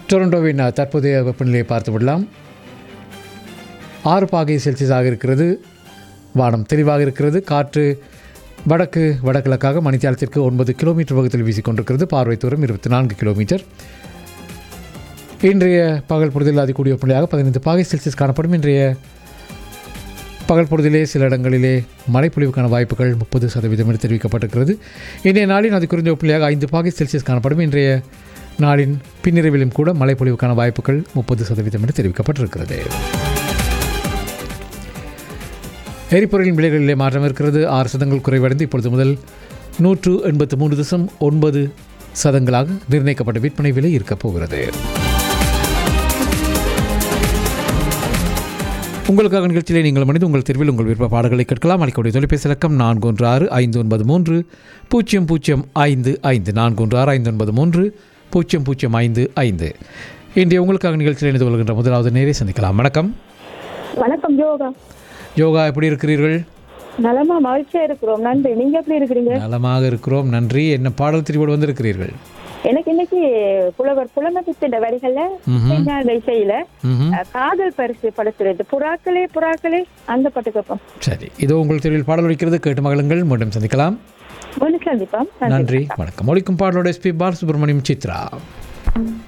டொரண்டோவின் தற்போதைய வெப்பநிலையை பார்த்து விடலாம் ஆறு பாகை செல்சியஸாக இருக்கிறது வானம் தெளிவாக இருக்கிறது காற்று வடக்கு வடகிழக்காக மணித்தியாலத்திற்கு ஒன்பது கிலோமீட்டர் வேகத்தில் வீசிக்கொண்டிருக்கிறது பார்வை தூரம் இருபத்தி நான்கு கிலோமீட்டர் இன்றைய பகல் பொழுதில் அதிகூடிய வெப்பநிலையாக பதினைந்து பாகை செல்சியஸ் காணப்படும் இன்றைய பகல் பொழுதிலே சில இடங்களிலே மழைப்பொழிவுக்கான வாய்ப்புகள் முப்பது சதவீதம் என தெரிவிக்கப்பட்டிருக்கிறது இன்றைய நாளின் அதி குறைந்த வெப்பநிலையாக ஐந்து பாகை செல்சியஸ் காணப்படும் இன்றைய நாளின் பின்னிரவிலும் கூட மழைப்பொழிவுக்கான வாய்ப்புகள் முப்பது சதவீதம் என தெரிவிக்கப்பட்டிருக்கிறது எரிபொருளின் விலைகளிலே மாற்றம் இருக்கிறது ஆறு சதங்கள் குறைவடைந்து இப்பொழுது முதல் நூற்று எண்பத்து மூன்று தசம் ஒன்பது சதங்களாக நிர்ணயிக்கப்பட்ட விற்பனை விலை இருக்கப் போகிறது உங்களுக்காக நிகழ்ச்சியிலே நீங்கள் மனித உங்கள் தெருவில் உங்கள் விருப்ப பாடல்களை கேட்கலாம் அளிக்கக்கூடிய தொலைபேசி இலக்கம் நான்கு ஒன்று ஆறு ஐந்து ஒன்பது மூன்று பூஜ்ஜியம் பூஜ்ஜியம் ஐந்து ஐந்து நான்கு ஒன்று ஆறு ஐந்து ஒன்பது மூன்று பூஜ்ஜியம் பூஜ்ஜியம் ஐந்து ஐந்து இன்றைய உங்களுக்காக நிகழ்ச்சியில் இணைந்து கொள்கின்ற முதலாவது நேரே சந்திக்கலாம் வணக்கம் வணக்கம் யோகா யோகா எப்படி இருக்கிறீர்கள் நலமா மகிழ்ச்சியா இருக்கிறோம் நன்றி நீங்க எப்படி இருக்கிறீங்க நலமாக இருக்கிறோம் நன்றி என்ன பாடல் திரிவோடு வந்திருக்கிறீர்கள் எனக்கு இன்னைக்கு புலவர் புலமதித்தின் வரிகள்ல விஞ்ஞான இசையில ம்ஹும். அஹ், காதல் பரிசு படத்துல புறாக்களே புறாக்களே அந்த பாட்டு கேட்போம் சரி இதோ உங்கள் தெருவில் பாடல் வைக்கிறது கேட்டு மகளுங்கள் மீண்டும் சந்திக்கலாம் ஒன்று சந்திப்போம் நன்றி வணக்கம் ஒழிக்கும் பாடலோட எஸ்பி பாலசுப்ரமணியம் சித்ரா